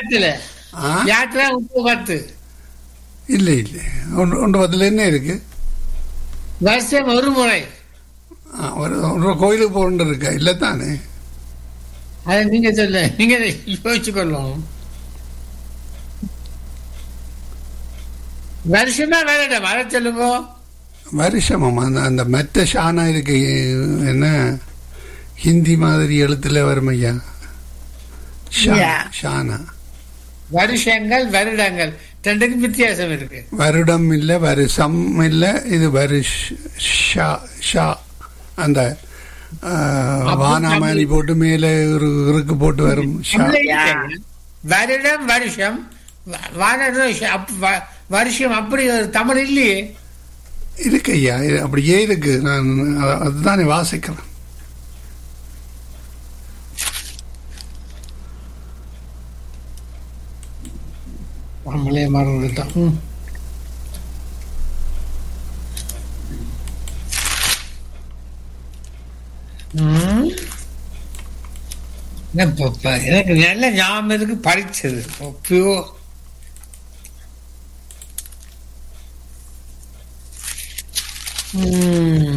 யாத்திரை ஆ யாத்திரை ஒன்று பத்து இல்லை இல்லை ஒன்று ஒன்று பத்தில் என்ன இருக்கு வருஷம் ஒரு முறை ஆ, ஒரு ஒரு கோயிலுக்கு போகணுன்னு இருக்கா இல்லை தானே அதை நீங்க சொல்ல நீங்க யோசிச்சு கொள்ளணும் வருஷமா வேறடம் அதை சொல்லுங்க வருஷமாம் அந்த அந்த மெத்த ஷானா இருக்கு என்ன ஹிந்தி மாதிரி எழுத்துல வரும் ஐயா ஷா- Yeah. ஷானா வருஷங்கள் வருடங்கள் ரெண்டுக்கும் வித்தியாசம் இருக்கு வருடம் இல்லை வருஷம் இல்லை இது வருஷ் ஷா ஷா அந்த ஆ, வானாமானி போட்டு மேலே ஒரு இருக்கு போட்டு வரும் ஷா தமிழ்ல இருக்கு. வருடம் வருஷம் வ- வானரம் அப்- வ- வருஷம் அப்படி ஒரு தமிழ் இல்லையே இருக்கு ஐயா இது அப்படியே இருக்கு நான் அ- அதுதானே வாசிக்கிறேன் நம்மளே மறந்துட்டோம் ம். ம். என்ன இப்ப- இப்ப எனக்கு நல்ல ஞாபகம் இருக்கு படிச்சது பியோ ம்.